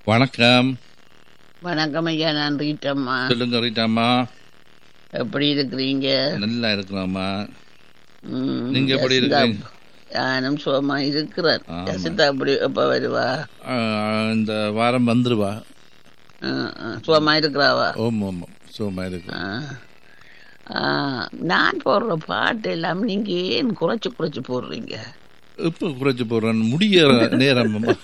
வணக்கம் வணக்கம் ஐயா நான் ரீட்டம்மா சொல்லுங்க ரீட்டாம்மா எப்படி இருக்கிறீங்க நல்லா இருக்கிறோம்மா ம், நீங்க எப்படி யசிதா, இருக்கீங்க? நானும் சுகமா இருக்கிறேன் ஆமா. யசிதா எப்படி எப்ப வருவா ஆ, இந்த வாரம் வந்துருவா ஆ, ஆ, சுகமா இருக்கிறாவா ஓம் ஓம் சுகமா இருக்கு ஆ. ஆ, நான் போடுற பாட்டு எல்லாம் நீங்க ஏன் குறைச்சு குறைச்சு போடுறீங்க இப்ப குறைச்சு போடுறேன் முடிய நேரம் அம்மா.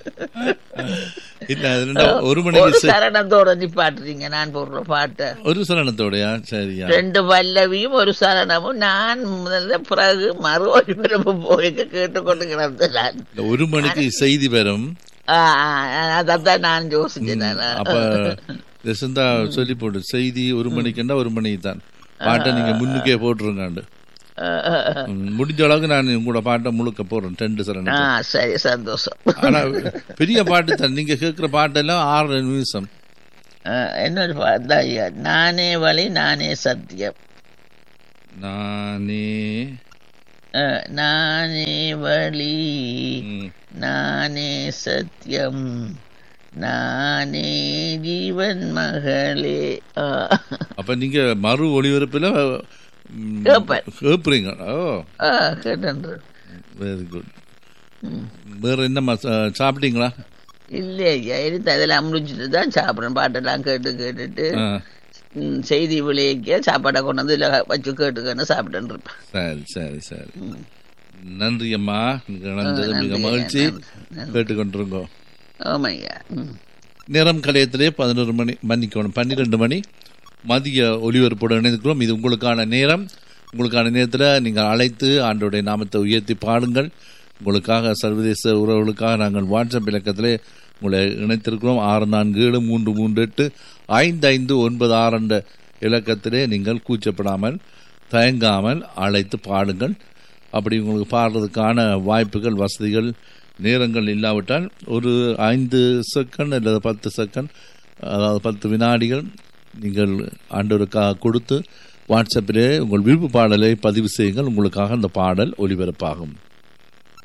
இல்ல அது ரெண்டா ஒரு மணிக்கு ஒரு செ- சரணத்தோட நிப்பாட்டுறீங்க நான் போடுற பாட்டை ஒரு சரணத்தோடயா சரியா ரெண்டு பல்லவியும் ஒரு சரணமும் நான் முதல்ல பிறகு மறு ஒளிபரப்பு போய் கேட்டுக்கொண்டு கிடந்தேன் நான் இந்த ஒரு மணிக்கு செய்தி வரும் ஆ, ஆ, அதான் நான் யோசிச்சேன் நான். அப்ப ஜெசந்தா சொல்லி போடு செய்தி ஒரு மணிக்குன்னா ஒரு மணிக்கு தான் பாட்டை நீங்க முன்னுக்கே போட்டுருங்காண்டு ஆ, ஆ, ஆ. ம், முடிஞ்ச அளவுக்கு நான் உங்களோட பாட்டை முழுக்க போடுறேன் ரெண்டு ஆ சரணம் சரி சந்தோஷம் ஆனா பெரிய பாட்டு தான் நீங்க கேட்கிற பாட்டெல்லாம் ஆறு நிமிஷம் ஆ, என்னோட பாட்டு தான் ஐயா நானே வழி நானே சத்தியம் நானே ஆ, நானே வழி ம், நானே சத்தியம் நானே ஜீவன் மகளே ஆ. அப்ப நீங்க மறு ஒளிபரப்புல ம், கேட்பேன். கேட்பீங்க ஓ ஆ கேட்டன்று வெரி குட் வேற என்னம்மா சா- சாப்பிட்டீங்களா இல்லை ஐயா எடுத்து அதெல்லாம் முடிச்சுட்டு தான் சாப்பிட்றேன் பாட்டெல்லாம் கேட்டு கேட்டுட்டு ஆ, ம், செய்தி விளைவிக்க சாப்பாடை கொண்டு வந்து இதில் வச்சு கேட்டுக்கன்னு சாப்பிட்டுன்னு இருப்பேன் சரி சரி சரி நன்றி அம்மா நீங்க இணைந்தது மிக நன்றி, மகிழ்ச்சி நன்றி. கேட்டுக்கொண்டிருங்கோ ஆமாய்யா ம் நேரம் கலையத்திலே பதினோரு மணி மன்னிக்கணும் பன்னிரெண்டு மணி மதிய ஒலிபரப்போடு இணைந்திருக்கிறோம் இது உங்களுக்கான நேரம் உங்களுக்கான நேரத்தில் நீங்கள் அழைத்து ஆண்டோடைய நாமத்தை உயர்த்தி பாடுங்கள் உங்களுக்காக சர்வதேச உறவுகளுக்காக நாங்கள் வாட்ஸ்அப் இலக்கத்திலே உங்களை இணைத்திருக்கிறோம் ஆறு நான்கு ஏழு மூன்று மூன்று எட்டு ஐந்து ஐந்து ஒன்பது ஆறு என்ற இலக்கத்திலே நீங்கள் கூச்சப்படாமல் தயங்காமல் அழைத்து பாடுங்கள் அப்படி உங்களுக்கு பாடுறதுக்கான வாய்ப்புகள் வசதிகள் நேரங்கள் இல்லாவிட்டால் ஒரு ஐந்து செகண்ட் அல்லது பத்து செகண்ட் அதாவது பத்து வினாடிகள் நீங்கள் ஆண்டவருக்காக கொடுத்து வாட்ஸ்அப்பிலே உங்கள் விருப்பு பாடலை பதிவு செய்யுங்கள் உங்களுக்காக அந்த பாடல் ஒலிபரப்பாகும்